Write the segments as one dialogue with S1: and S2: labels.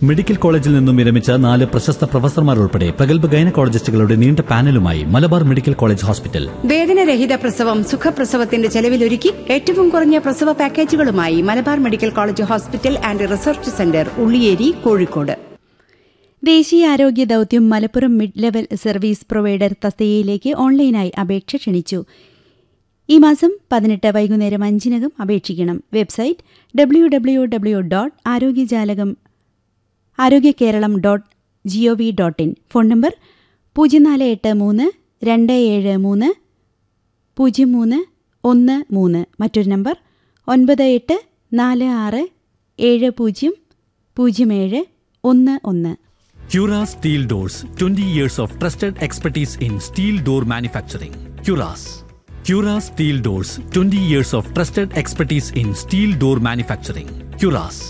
S1: medical കോളേജിൽ നിന്നും വിരമിച്ച നാല് പ്രശസ്ത പ്രൊഫസർമാർ ഉൾപ്പെടെ പ്രഗത്ഭ ഗൈനക്കോളജിസ്റ്റുകളുടെ നീണ്ട പാനലുമായി മലബാർ മെഡിക്കൽ കോളേജ് ഹോസ്പിറ്റൽ
S2: വേദനരഹിത പ്രസവം സുഖപ്രസവത്തിന്റെ ചെലവിലൊരുക്കി ഏറ്റവും കുറഞ്ഞ പ്രസവ പാക്കേജുകളുമായി Malabar medical college hospital and research centre Ulliyeri Kozhikode
S3: ദേശീയ ആരോഗ്യ ദൌത്യം Malappuram mid level service provider തസ്തികയിലേക്ക് ഓൺലൈനായി അപേക്ഷ ക്ഷണിച്ചു ഈ മാസം പതിനെട്ട് വൈകുന്നേരം അഞ്ചിനകം അപേക്ഷിക്കണം website W W W dot Arogyajalakam Arogya Keralam dot G O V dot in phone number പൂജ്യം നാല് എട്ട് മൂന്ന് രണ്ട് ഏഴ് മൂന്ന് പൂജ്യം മൂന്ന് ഒന്ന് മൂന്ന് മറ്റൊരു നമ്പർ ഒൻപത് എട്ട് നാല് ആറ് ഏഴ് പൂജ്യം പൂജ്യം ഏഴ് ഒന്ന് ഒന്ന്
S1: Cura steel doors twenty years of trusted expertise in steel door manufacturing Cura's Cura steel doors twenty years of trusted expertise in steel door manufacturing Cura's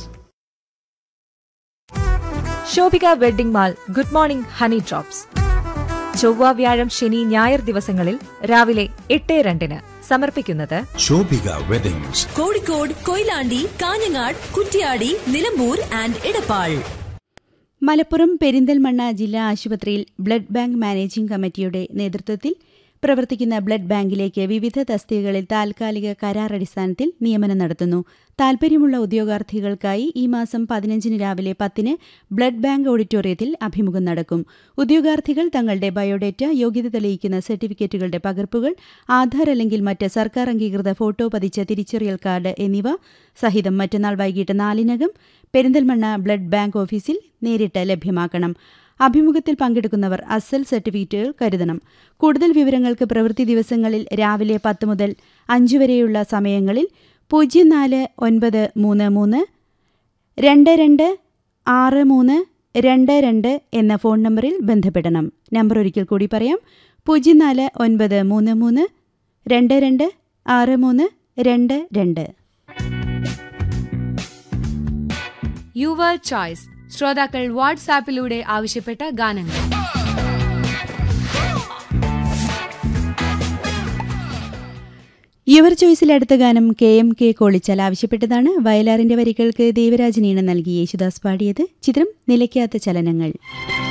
S4: Shobhika wedding mall good morning honey drops ചൊവ്വ വ്യാഴം ശനി ഞായർ ദിവസങ്ങളിൽ രാവിലെ എട്ട് രണ്ടിന് സമർപ്പിക്കുന്നത്
S5: ശോഭിക വെഡിങ്സ്
S6: കോഴിക്കോട് കൊയിലാണ്ടി കാഞ്ഞങ്ങാട് കുറ്റ്യാടി നിലമ്പൂർ ആൻഡ് ഇടപ്പാൾ
S3: മലപ്പുറം പെരിന്തൽമണ്ണ ജില്ലാ ആശുപത്രിയിൽ ബ്ലഡ് ബാങ്ക് മാനേജിംഗ് കമ്മിറ്റിയുടെ നേതൃത്വത്തിൽ പ്രവർത്തിക്കുന്ന ബ്ലഡ് ബാങ്കിലേക്ക് വിവിധ തസ്തികകളിൽ താൽക്കാലിക കരാറടിസ്ഥാനത്തിൽ നിയമനം നടത്തുന്നു താൽപര്യമുള്ള ഉദ്യോഗാർത്ഥികൾക്കായി ഈ മാസം പതിനഞ്ചിന് രാവിലെ പത്തിന് ബ്ലഡ് ബാങ്ക് ഓഡിറ്റോറിയത്തിൽ അഭിമുഖം നടക്കും ഉദ്യോഗാർത്ഥികൾ തങ്ങളുടെ ബയോഡേറ്റ യോഗ്യത തെളിയിക്കുന്ന സർട്ടിഫിക്കറ്റുകളുടെ പകർപ്പുകൾ ആധാർ അല്ലെങ്കിൽ മറ്റ് സർക്കാർ അംഗീകൃത ഫോട്ടോ പതിച്ച തിരിച്ചറിയൽ കാർഡ് എന്നിവ സഹിതം മറ്റന്നാൾ വൈകിട്ട് നാലിനകം പെരിന്തൽമണ്ണ ബ്ലഡ് ബാങ്ക് ഓഫീസിൽ നേരിട്ട് ലഭ്യമാക്കണം അഭിമുഖത്തിൽ പങ്കെടുക്കുന്നവർ അസൽ സർട്ടിഫിക്കറ്റുകൾ കരുതണം കൂടുതൽ വിവരങ്ങൾക്ക് പ്രവൃത്തി ദിവസങ്ങളിൽ രാവിലെ പത്ത് മുതൽ അഞ്ച് വരെയുള്ള സമയങ്ങളിൽ പൂജ്യം നാല് ഒൻപത് മൂന്ന് മൂന്ന് രണ്ട് രണ്ട് ആറ് മൂന്ന് രണ്ട് രണ്ട് എന്ന ഫോൺ നമ്പറിൽ ബന്ധപ്പെടണം നമ്പർ ഒരിക്കൽ കൂടി പറയാം പൂജ്യം നാല് ഒൻപത് മൂന്ന് മൂന്ന് രണ്ട് രണ്ട് ആറ് മൂന്ന് രണ്ട് രണ്ട്
S7: യുവർ ചോയ്സ് ശ്രോതാക്കൾ വാട്സാപ്പിലൂടെ ആവശ്യപ്പെട്ട ഗാനങ്ങൾ
S3: യുവർ ചോയ്സിൽ അടുത്ത ഗാനം കെ എം കെ കോളിച്ചാൽ ആവശ്യപ്പെട്ടതാണ് വയലാറിന്റെ വരികൾക്ക് ദേവരാജനീണം നൽകി യേശുദാസ് പാടിയത് ചിത്രം നിലയ്ക്കാത്ത ചലനങ്ങൾ